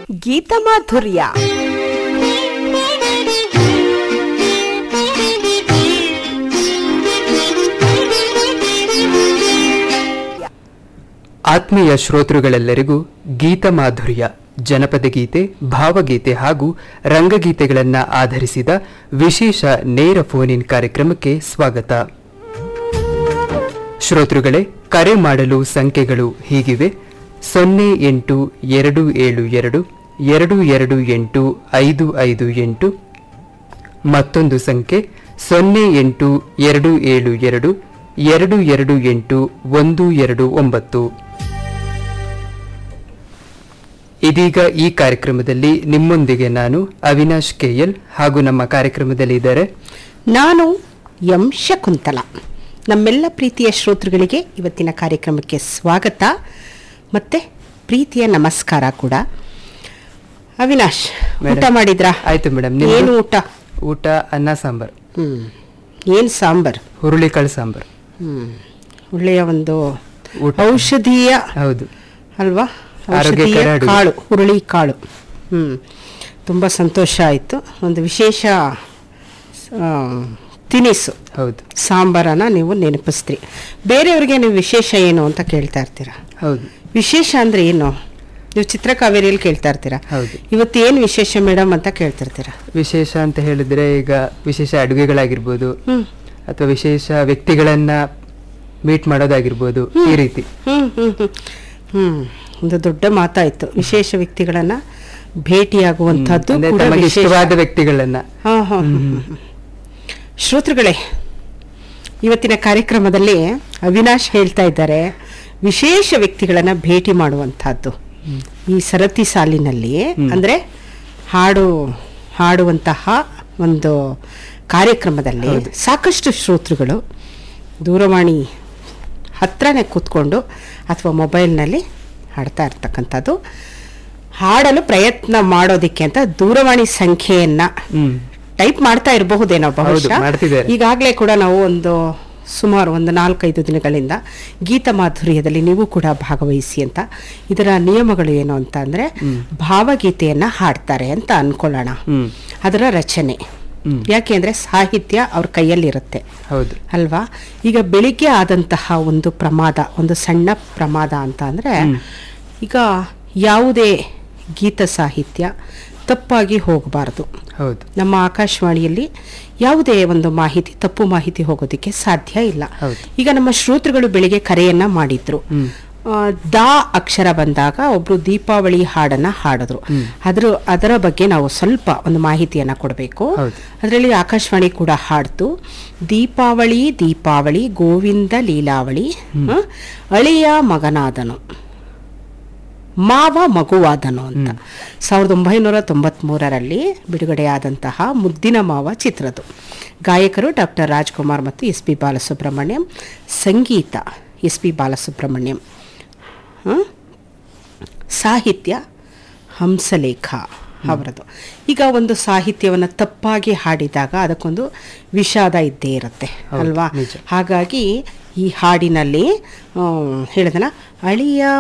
ಗೀತಮಾಧುರ್ಯ ಆತ್ಮೀಯ ಶ್ರೋತೃಗಳೆಲ್ಲರಿಗೂ ಗೀತ ಮಾಧುರ್ಯ ಜನಪದ ಗೀತೆ ಭಾವಗೀತೆ ಹಾಗೂ ರಂಗಗೀತೆಗಳನ್ನ ಆಧರಿಸಿದ ವಿಶೇಷ ನೇರ ಫೋನ್ ಇನ್ ಕಾರ್ಯಕ್ರಮಕ್ಕೆ ಸ್ವಾಗತ ಶ್ರೋತೃಗಳೇ ಕರೆ ಮಾಡಲು ಸಂಖ್ಯೆಗಳು ಹೀಗಿವೆ ಸೊನ್ನೆ ಎಂಟು ಎರಡು ಏಳು ಎರಡು ಎರಡು ಎರಡು ಎಂಟು ಐದು ಐದು ಎಂಟು ಮತ್ತೊಂದು ಸಂಖ್ಯೆ ಸೊನ್ನೆ ಎಂಟು ಎರಡು ಏಳು ಎರಡು ಎರಡು ಎರಡು ಎಂಟು ಒಂದು ಎರಡು ಒಂಬತ್ತು ಇದೀಗ ಈ ಕಾರ್ಯಕ್ರಮದಲ್ಲಿ ನಿಮ್ಮೊಂದಿಗೆ ನಾನು ಅವಿನಾಶ್ ಕೆಎಲ್ ಹಾಗೂ ನಮ್ಮ ಕಾರ್ಯಕ್ರಮದಲ್ಲಿ ಇದ್ದಾರೆ ನಾನು ಎಂ ಶಕುಂತಲ ನಮ್ಮೆಲ್ಲ ಪ್ರೀತಿಯ ಶ್ರೋತೃಗಳಿಗೆ ಇವತ್ತಿನ ಕಾರ್ಯಕ್ರಮಕ್ಕೆ ಸ್ವಾಗತ ಮತ್ತೆ ಪ್ರೀತಿಯ ನಮಸ್ಕಾರ ಕೂಡ ಅವಿನಾಶ್ ಮೇಡಮ್. ಊಟ ಮಾಡಿದ್ರಾ ಆಯ್ತು ಮೇಡಮ್ ಏನು ಊಟ ಊಟ ಅನ್ನ ಸಾಂಬಾರ್ ಹ್ಮ್ ಏನ್ ಸಾಂಬಾರ್ ಹುರುಳಿಕಾಳು ಸಾಂಬಾರ್ ಹ್ಮ್ ಒಳ್ಳೆಯ ಒಂದು ಊಟ. ಔಷಧೀಯ ಹೌದು ಅಲ್ವಾ ಆರೋಗ್ಯಕರ ಔಷಧೀಯ ಅಡುಗೆ. ಕಾಳು ಹುರುಳಿ ಕಾಳು ಹ್ಮ್ ತುಂಬ ಸಂತೋಷ ಆಯಿತು ಒಂದು ವಿಶೇಷ ಆ, ತಿನಿಸು ಹೌದು ಸಾಂಬಾರನ್ನ ನೀವು ನೆನಪಿಸ್ತೀರಿ ಬೇರೆಯವ್ರಿಗೆ ನೀವು ವಿಶೇಷ ಏನು ಅಂತ ಕೇಳ್ತಾ ಇರ್ತೀರಾ ಹೌದು ವಿಶೇಷ ಅಂದ್ರೆ ಏನು ನೀವು ಚಿತ್ರಕಾವೇರಿಯಲ್ಲಿ ಕೇಳ್ತಾ ಇರ್ತೀರಾ ಹೌದು ಇವತ್ತು ಏನು ವಿಶೇಷ ಮೇಡಮ್ ಅಂತ ಕೇಳ್ತಿರ್ತೀರಾ ವಿಶೇಷ ಅಂತ ಹೇಳಿದ್ರೆ ಈಗ ವಿಶೇಷ ಅಡುಗೆಗಳಾಗಿರ್ಬೋದು ಹ್ಮ್ ಅಥವಾ ವಿಶೇಷ ವ್ಯಕ್ತಿಗಳನ್ನ ಮೀಟ್ ಮಾಡೋದಾಗಿರ್ಬೋದು ಈ ರೀತಿ ಹ್ಮ್ ಹ್ಮ್ ಹ್ಮ್ ಹ್ಮ್ ಒಂದು ದೊಡ್ಡ ಮಾತಾಯ್ತು ವಿಶೇಷ ವ್ಯಕ್ತಿಗಳನ್ನ ಭೇಟಿಯಾಗುವಂತಹದ್ದು ಅಂದ್ರೆ ಕೂಡ ತಮಗೆ ವಿಶೇಷ. ಇಷ್ಟವಾದ ವ್ಯಕ್ತಿಗಳನ್ನ ಹಾ, ಹಾ, ಹಾ, ಹಾ. ಶ್ರೋತೃಗಳೇ ಇವತ್ತಿನ ಕಾರ್ಯಕ್ರಮದಲ್ಲಿ ಅವಿನಾಶ್ ಹೇಳ್ತಾ ಇದ್ದಾರೆ ವಿಶೇಷ ವ್ಯಕ್ತಿಗಳನ್ನ ಭೇಟಿ ಮಾಡುವಂತಹದ್ದು ಈ ಸರತಿ ಸಾಲಿನಲ್ಲಿ ಅಂದ್ರೆ ಹಾಡು ಹಾಡುವಂತಹ ಒಂದು ಕಾರ್ಯಕ್ರಮದಲ್ಲಿ ಸಾಕಷ್ಟು ಶ್ರೋತೃಗಳು ದೂರವಾಣಿ ಹತ್ರನೇ ಕೂತ್ಕೊಂಡು ಅಥವಾ ಮೊಬೈಲ್ನಲ್ಲಿ ಹಾಡ್ತಾ ಇರ್ತಕ್ಕಂಥದ್ದು ಹಾಡಲು ಪ್ರಯತ್ನ ಮಾಡೋದಿಕ್ಕೆ ಅಂತ ದೂರವಾಣಿ ಸಂಖ್ಯೆಯನ್ನ ಹ್ಮ್ ಟೈಪ್ ಮಾಡ್ತಾ ಇರಬಹುದೇನೋ ಬಹುಶಃ ಹೌದು, ಮಾಡ್ತಿದ್ದಾರೆ. ಈಗಾಗಲೇ ಕೂಡ ನಾವು ಒಂದು ಸುಮಾರು ಒಂದು ನಾಲ್ಕೈದು ದಿನಗಳಿಂದ ಗೀತ ಮಾಧುರ್ಯದಲ್ಲಿ ನೀವು ಕೂಡ ಭಾಗವಹಿಸಿ ಅಂತ ಇದರ ನಿಯಮಗಳು ಏನು ಅಂತ ಅಂದ್ರೆ ಭಾವಗೀತೆಯನ್ನ ಹಾಡ್ತಾರೆ ಅಂತ ಅನ್ಕೊಳ್ಳೋಣ ಹ್ಮ್ ಅದರ ರಚನೆ ಹ್ಮ್. ಯಾಕೆ ಅಂದ್ರೆ ಸಾಹಿತ್ಯ ಅವ್ರ ಕೈಯಲ್ಲಿರುತ್ತೆ ಹೌದು ಅಲ್ವಾ ಈಗ ಬೆಳಿಗ್ಗೆ ಆದಂತಹ ಒಂದು ಪ್ರಮಾದ ಒಂದು ಸಣ್ಣ ಪ್ರಮಾದ ಅಂತ ಅಂದ್ರೆ ಈಗ ಯಾವುದೇ ಗೀತ ಸಾಹಿತ್ಯ ತಪ್ಪಾಗಿ ಹೋಗಬಾರದು ಹೌದು ನಮ್ಮ ಆಕಾಶವಾಣಿಯಲ್ಲಿ ಯಾವುದೇ ಒಂದು ಮಾಹಿತಿ ತಪ್ಪು ಮಾಹಿತಿ ಹೋಗೋದಕ್ಕೆ ಸಾಧ್ಯ ಇಲ್ಲ ಹೌದು. ಈಗ ನಮ್ಮ ಶ್ರೋತೃಗಳು ಬೆಳಿಗ್ಗೆ ಕರೆಯನ್ನ ಮಾಡಿದ್ರು ಹ್ಮ್. ಆ, ದಾ ಅಕ್ಷರ ಬಂದಾಗ ಒಬ್ರು ದೀಪಾವಳಿ ಹಾಡನ್ನ ಹಾಡಿದ್ರು ಅದ್ರ ಅದರ ಬಗ್ಗೆ ನಾವು ಸ್ವಲ್ಪ ಒಂದು ಮಾಹಿತಿಯನ್ನ ಕೊಡಬೇಕು ಹೌದು. ಅದರಲ್ಲಿ ಆಕಾಶವಾಣಿ ಕೂಡ ಹಾಡ್ತು ದೀಪಾವಳಿ ದೀಪಾವಳಿ ಗೋವಿಂದ ಲೀಲಾವಳಿ ಹ? ಅಳಿಯ ಮಗನಾದನು ಮಾವ ಮಗುವಾದನು ಅಂತ ಸಾವಿರದ ಒಂಬೈನೂರ ತೊಂಬತ್ಮೂರರಲ್ಲಿ ಬಿಡುಗಡೆಯಾದಂತಹ ಮುದ್ದಿನ ಮಾವ ಚಿತ್ರದ್ದು ಗಾಯಕರು ಡಾಕ್ಟರ್ ರಾಜ್ಕುಮಾರ್ ಮತ್ತು ಎಸ್ ಪಿ ಬಾಲಸುಬ್ರಹ್ಮಣ್ಯಂ ಸಂಗೀತ ಎಸ್ ಪಿ ಬಾಲಸುಬ್ರಹ್ಮಣ್ಯಂ ಹ? ಸಾಹಿತ್ಯ ಹಂಸಲೇಖ ಅವರದು ಈಗ ಒಂದು ಸಾಹಿತ್ಯವನ್ನು ತಪ್ಪಾಗಿ ಹಾಡಿದಾಗ ಅದಕ್ಕೊಂದು ವಿಷಾದ ಇದ್ದೇ ಇರುತ್ತೆ ಹೌದು, ಅಲ್ವಾ ನಿಜ. ಹಾಗಾಗಿ ಈ ಹಾಡಿನಲ್ಲಿ ಹೇಳಿದನ ಅಳಿಯ